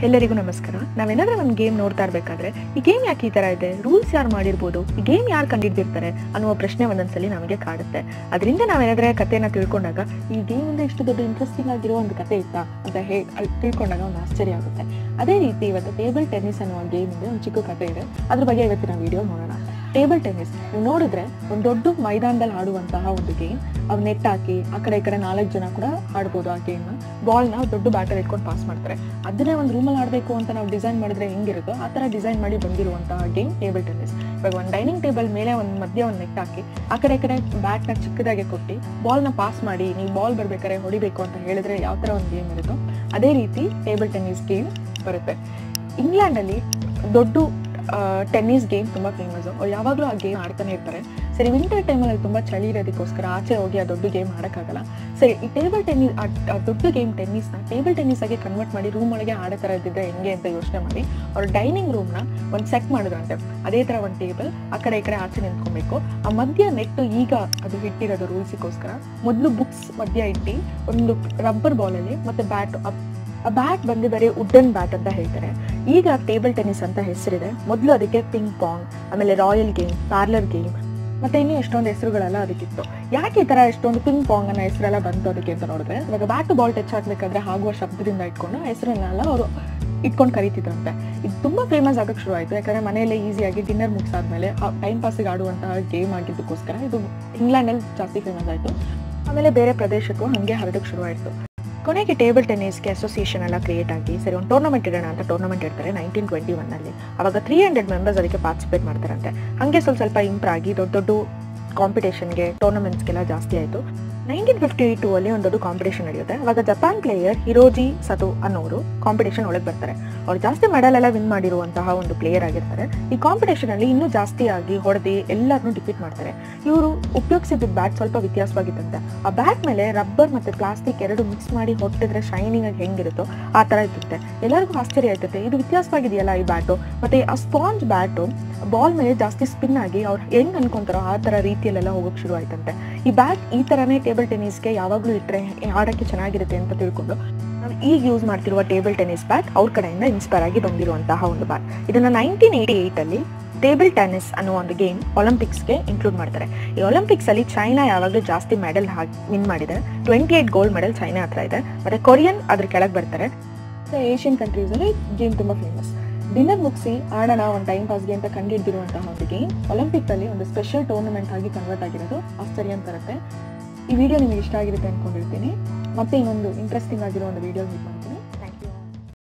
ಎಲ್ಲರಿಗೂ ನಮಸ್ಕಾರ ನಾವೇನಾದ್ರೂ ಒಂದು ಗೇಮ್ ನೋಡ್ತಾ ಇರ್ಬೇಕಾದ್ರೆ ಈ ಗೇಮ್ ಯಾಕೆ ಈ ತರ ಇದೆ ರೂಲ್ಸ್ ಯಾರು ಮಾಡಿರ್ಬೋದು ಈ ಗೇಮ್ ಯಾರು ಕಂಡಿಡ್ದಿರ್ತಾರೆ ಅನ್ನುವ ಪ್ರಶ್ನೆ ಒಂದೊಂದ್ಸಲಿ ನಮಗೆ ಕಾಡುತ್ತೆ ಅದರಿಂದ ನಾವೇನಾದ್ರೆ ಕಥೆನ ತಿಳ್ಕೊಂಡಾಗ ಈ ಗೇಮ್ ಇಂದ ಇಷ್ಟು ದೊಡ್ಡ ಇಂಟ್ರೆಸ್ಟಿಂಗ್ ಆಗಿರೋ ಒಂದು ಕತೆ ಇತ್ತಾ ಅಂತ ಹೇಳಿ ಅಲ್ಲಿ ತಿಳ್ಕೊಂಡಾಗ ಒಂದು ಆಶ್ಚರ್ಯ ಆಗುತ್ತೆ ಅದೇ ರೀತಿ ಇವತ್ತು ಟೇಬಲ್ ಟೆನ್ನಿಸ್ ಅನ್ನುವ ಗೇಮ್ ಇದೆ ಒಂದು ಚಿಕ್ಕ ಕತೆ ಇದೆ ಅದ್ರ ಬಗ್ಗೆ ಇವತ್ತಿನ ವಿಡಿಯೋ ನೋಡೋಣ ಟೇಬಲ್ ಟೆನ್ನಿಸ್ ನೀವು ನೋಡಿದ್ರೆ ಒಂದು ದೊಡ್ಡ ಮೈದಾನದಲ್ಲಿ ಆಡುವಂತಹ ಒಂದು ಗೇಮ್ ಅವ್ ನೆಟ್ ಹಾಕಿ ಆ ಕಡೆ ಈ ಕಡೆ ನಾಲ್ಕು ಜನ ಕೂಡ ಆಡ್ಬೋದು ಆ ಗೇಮ್ನ ಬಾಲ್ನ ದೊಡ್ಡ ಬ್ಯಾಟರ್ ಇಟ್ಕೊಂಡು ಪಾಸ್ ಮಾಡ್ತಾರೆ ಅದನ್ನೇ ಒಂದು ರೂಮಲ್ಲಿ ಆಡಬೇಕು ಅಂತ ನಾವು ಡಿಸೈನ್ ಮಾಡಿದ್ರೆ ಹೆಂಗಿರುತ್ತೋ ಆ ಥರ ಡಿಸೈನ್ ಮಾಡಿ ಬಂದಿರುವಂತಹ ಗೇಮ್ ಟೇಬಲ್ ಟೆನ್ನಿಸ್ ಇವಾಗ ಒಂದು ಡೈನಿಂಗ್ ಟೇಬಲ್ ಮೇಲೆ ಒಂದು ಮಧ್ಯ ಒಂದು ನೆಟ್ ಹಾಕಿ ಆ ಕಡೆ ಈ ಕಡೆ ಬ್ಯಾಟ್ನ ಚಿಕ್ಕದಾಗಿ ಕೊಟ್ಟು ಬಾಲ್ನ ಪಾಸ್ ಮಾಡಿ ನೀವು ಬಾಲ್ ಬರ್ಬೇಕಾದ್ರೆ ಹೊಡಿಬೇಕು ಅಂತ ಹೇಳಿದ್ರೆ ಯಾವ ಥರ ಒಂದು ಗೇಮ್ ಇರುತ್ತೋ ಅದೇ ರೀತಿ ಟೇಬಲ್ ಟೆನ್ನಿಸ್ ಗೇಮ್ ಬರುತ್ತೆ ಇಂಗ್ಲೆಂಡಲ್ಲಿ ದೊಡ್ಡ ಟೆನ್ನಿಸ್ ಗೇಮ್ ತುಂಬ ಫೇಮಸ್ ಅವ್ರು ಯಾವಾಗಲೂ ಆ ಗೇಮ್ ಆಡ್ತಾನೆ ಇರ್ತಾರೆ ಸರಿ ವಿಂಟರ್ ಟೈಮಲ್ಲಿ ತುಂಬ ಚಳಿ ಇರೋದಕ್ಕೋಸ್ಕರ ಆಚೆ ಹೋಗಿ ಆ ದೊಡ್ಡ ಗೇಮ್ ಆಡೋಕ್ಕಾಗಲ್ಲ ಸರಿ ಈ ಟೇಬಲ್ ಟೆನ್ನಿಸ್ ಆ ದೊಡ್ಡ ಗೇಮ್ ಟೆನ್ನಿಸ್ನ ಟೇಬಲ್ ಟೆನ್ನಿಸ್ ಆಗಿ ಕನ್ವರ್ಟ್ ಮಾಡಿ ರೂಮ್ ಒಳಗೆ ಆಡೋ ಥರ ಇದ್ದಿದ್ರೆ ಹೆಂಗೆ ಅಂತ ಯೋಚನೆ ಮಾಡಿ ಅವ್ರು ಡೈನಿಂಗ್ ರೂಮ್ನ ಒಂದು ಸೆಟ್ ಮಾಡಿದ್ರಂತೆ ಅದೇ ಥರ ಒಂದು ಟೇಬಲ್ ಆ ಕಡೆ ಈ ಕಡೆ ಆಚೆ ನಿಂತ್ಕೊಬೇಕು ಆ ಮಧ್ಯ ನೆಟ್ಟು ಈಗ ಅದು ಇಟ್ಟಿರೋದು ರೂಲ್ಸಿಗೋಸ್ಕರ ಮೊದಲು ಬುಕ್ಸ್ ಮಧ್ಯ ಇಟ್ಟು ಒಂದು ರಬ್ಬರ್ ಬಾಲಲ್ಲಿ ಮತ್ತೆ ಬ್ಯಾಟ್ ಆ ಬ್ಯಾಟ್ ಬಂದು ಬರೀ ವುಡನ್ ಬ್ಯಾಟ್ ಅಂತ ಹೇಳ್ತಾರೆ ಈಗ ಟೇಬಲ್ ಟೆನ್ನಿಸ್ ಅಂತ ಹೆಸರಿದೆ ಮೊದಲು ಅದಕ್ಕೆ ಪಿಂಗ್ ಪಾಂಗ್ ಆಮೇಲೆ ರಾಯಲ್ ಗೇಮ್ ಪಾರ್ಲರ್ ಗೇಮ್ ಮತ್ತೆ ಇನ್ನೂ ಎಷ್ಟೊಂದು ಹೆಸರುಗಳೆಲ್ಲ ಅದಕ್ಕಿತ್ತು ಯಾಕೆ ಈ ತರ ಎಷ್ಟೊಂದು ಪಿಂಗ್ ಪಾಂಗ್ ಅನ್ನೋ ಹೆಸರೆಲ್ಲ ಬಂತು ಅದಕ್ಕೆ ಅಂತ ನೋಡಿದ್ರೆ ಇವಾಗ ಬ್ಯಾಟ್ ಬಾಲ್ ಟಚ್ ಆಗ್ಬೇಕಾದ್ರೆ ಆಗುವ ಶಬ್ದದಿಂದ ಇಟ್ಕೊಂಡು ಆ ಹೆಸರನ್ನೆಲ್ಲ ಅವರು ಇಟ್ಕೊಂಡು ಕರಿತಿದ್ರಂತೆ ಇದು ತುಂಬಾ ಫೇಮಸ್ ಆಗಕ್ಕೆ ಶುರು ಆಯಿತು ಯಾಕಂದ್ರೆ ಮನೆಯಲ್ಲೇ ಈಸಿಯಾಗಿ ಡಿನ್ನರ್ ಮುಗಿಸಾದ್ಮೇಲೆ ಟೈಮ್ ಪಾಸಿಗೆ ಆಡುವಂತಹ ಗೇಮ್ ಆಗಿದ್ದಕ್ಕೋಸ್ಕರ ಇದು ಇಂಗ್ಲೆಂಡಲ್ಲಿ ಜಾಸ್ತಿ ಫೇಮಸ್ ಆಯಿತು ಆಮೇಲೆ ಬೇರೆ ಪ್ರದೇಶಕ್ಕೂ ಹಾಗೆ ಹರಡಕ್ಕೆ ಶುರು ಆಯಿತು ಕೊನೆಗೆ ಟೇಬಲ್ ಟೆನ್ನಿಸ್ಗೆ ಅಸೋಸಿಯೇಷನ್ ಎಲ್ಲ ಕ್ರಿಯೇಟ್ ಆಗಿ ಸರಿ ಒಂದು ಟೂರ್ನಮೆಂಟ್ ಇಡೋಣ ಅಂತ ಟೂರ್ನಮೆಂಟ್ ಇಡ್ತಾರೆ ನೈನ್ಟೀನ್ ಟ್ವೆಂಟಿ ಒನ್ನಲ್ಲಿ ಅವಾಗ ತ್ರೀ ಹಂಡ್ರೆಡ್ ಮೆಂಬರ್ಸ್ ಅದಕ್ಕೆ ಪಾರ್ಟಿಸಿಪೇಟ್ ಮಾಡ್ತಾರಂತೆ ಹಾಗೆ ಸ್ವಲ್ಪ ಸ್ವಲ್ಪ ಇಂಪ್ರೂವ್ ಆಗಿ ದೊಡ್ಡ ದೊಡ್ಡ ಕಾಂಪಿಟೇಷನ್ಗೆ ಟೂರ್ನಮೆಂಟ್ಸ್ಗೆಲ್ಲ ಜಾಸ್ತಿ ಆಯಿತು ನೈನ್ಟೀನ್ ಫಿಫ್ಟಿ ಟೂ ಅಲ್ಲಿ ಒಂದು ದೊಡ್ಡ ಕಾಂಪಿಟೇಷನ್ ನಡೆಯುತ್ತೆ ಅವಾಗ ಜಪಾನ್ ಪ್ಲೇಯರ್ ಹಿರೋಜಿ ಸತು ಅನ್ನೋರು ಕಾಂಪಿಟೇಷನ್ ಒಳಗೆ ಬರ್ತಾರೆ ಅವ್ರು ಜಾಸ್ತಿ ಮೆಡಲ್ ಎಲ್ಲ ವಿನ್ ಮಾಡಿರುವಂತಹ ಒಂದು ಪ್ಲೇಯರ್ ಆಗಿರ್ತಾರೆ ಈ ಕಾಂಪಿಟೇಷನ್ ಅಲ್ಲಿ ಇನ್ನೂ ಜಾಸ್ತಿ ಆಗಿ ಹೊಡೆದು ಎಲ್ಲರನ್ನೂ ಡಿಫೀಟ್ ಮಾಡ್ತಾರೆ ಇವರು ಉಪಯೋಗಿಸಿದ ಬ್ಯಾಟ್ ಸ್ವಲ್ಪ ವ್ಯತ್ಯಾಸವಾಗಿತ್ತಂತೆ ಆ ಬ್ಯಾಟ್ ಮೇಲೆ ರಬ್ಬರ್ ಮತ್ತೆ ಪ್ಲಾಸ್ಟಿಕ್ ಎರಡು ಮಿಕ್ಸ್ ಮಾಡಿ ಹೊಟ್ಟಿದ್ರೆ ಶೈನಿಂಗ್ ಆಗಿ ಹೆಂಗಿರುತ್ತೋ ಆ ತರ ಇರುತ್ತೆ ಎಲ್ಲರಿಗೂ ಆಶ್ಚರ್ಯ ಆಯ್ತದೆ ಇದು ವ್ಯತ್ಯಾಸವಾಗಿದೆಯಲ್ಲ ಈ ಬ್ಯಾಟು ಮತ್ತೆ ಆ ಸ್ಪಾಂಜ್ ಬ್ಯಾಟು ಬಾಲ್ ಮೇಲೆ ಜಾಸ್ತಿ ಸ್ಪಿನ್ ಆಗಿ ಅವ್ರು ಹೆಂಗ್ ಅನ್ಕೊಂತಾರೋ ಆ ತರ ರೀತಿಯಲ್ಲೆಲ್ಲ ಹೋಗಕ್ ಶುರು ಆಯ್ತಂತೆ ಈ ಬ್ಯಾಟ್ ಈ ತರನೇ ಟೇಬಲ್ ಟೆನ್ನಿಸ್ಗೆ ಯಾವಾಗ್ಲೂ ಇಟ್ರೆ ಆಡಕ್ಕೆ ಚೆನ್ನಾಗಿರುತ್ತೆ ಅಂತ ತಿಳ್ಕೊಂಡು ನಾವು ಈಗ ಯೂಸ್ ಮಾಡ್ತಿರುವ ಟೇಬಲ್ ಟೆನ್ನಿಸ್ ಬ್ಯಾಟ್ ಅವ್ರ ಕಡೆಯಿಂದ ಇನ್ಸ್ಪೈರ್ ಆಗಿ ಬಂದಿರುವಂತಹ ಒಂದು ಬ್ಯಾಟ್ ಇದನ್ನ ನೈನ್ಟೀನ್ ಏಯ್ಟಿ ಏಯ್ಟ್ ಅಲ್ಲಿ ಟೇಬಲ್ ಟೆನ್ನಿಸ್ ಅನ್ನೋ ಒಂದು ಗೇಮ್ ಒಲಿಂಪಿಕ್ಸ್ಗೆ ಇನ್ಕ್ಲೂಡ್ ಮಾಡ್ತಾರೆ ಈ ಒಲಿಂಪಿಕ್ಸ್ ಅಲ್ಲಿ ಚೈನಾ ಯಾವಾಗಲೂ ಜಾಸ್ತಿ ಮೆಡಲ್ ವಿನ್ ಮಾಡಿದೆ twenty eight gold medal China ಹತ್ರ ಇದೆ ಮತ್ತೆ ಕೊರಿಯನ್ ಅದ್ರ ಕೆಳಗೆ ಬರ್ತಾರೆ ಏಷ್ಯನ್ ಕಂಟ್ರೀಸ್ ಅಲ್ಲಿ ಗೇಮ್ ತುಂಬಾ ಫೇಮಸ್ ಡಿನ್ನರ್ ಮುಗಿಸಿ ಆಡೋಣ ಒಂದು ಟೈಮ್ ಪಾಸ್ಗೆ ಅಂತ ಕಂಡಿಡ್ದಿರುವಂತಹ ಒಂದು ಗೇಮ್ ಒಲಿಂಪಿಕ್ ಅಲ್ಲಿ ಒಂದು ಸ್ಪೆಷಲ್ ಟೂರ್ನಮೆಂಟ್ ಆಗಿ ಕನ್ವರ್ಟ್ ಆಗಿರೋದು ಆಶ್ಚರ್ಯ ಅಂತ ತರುತ್ತೆ ಈ ವಿಡಿಯೋ ನಿಮಗೆ ಇಷ್ಟ ಆಗಿರುತ್ತೆ ಅನ್ಕೊಂಡಿರ್ತೀನಿ ಮತ್ತೆ ಇನ್ನೊಂದು ಇಂಟ್ರೆಸ್ಟಿಂಗ್ ಆಗಿರೋ ಒಂದು ವಿಡಿಯೋ ಮೀಟ್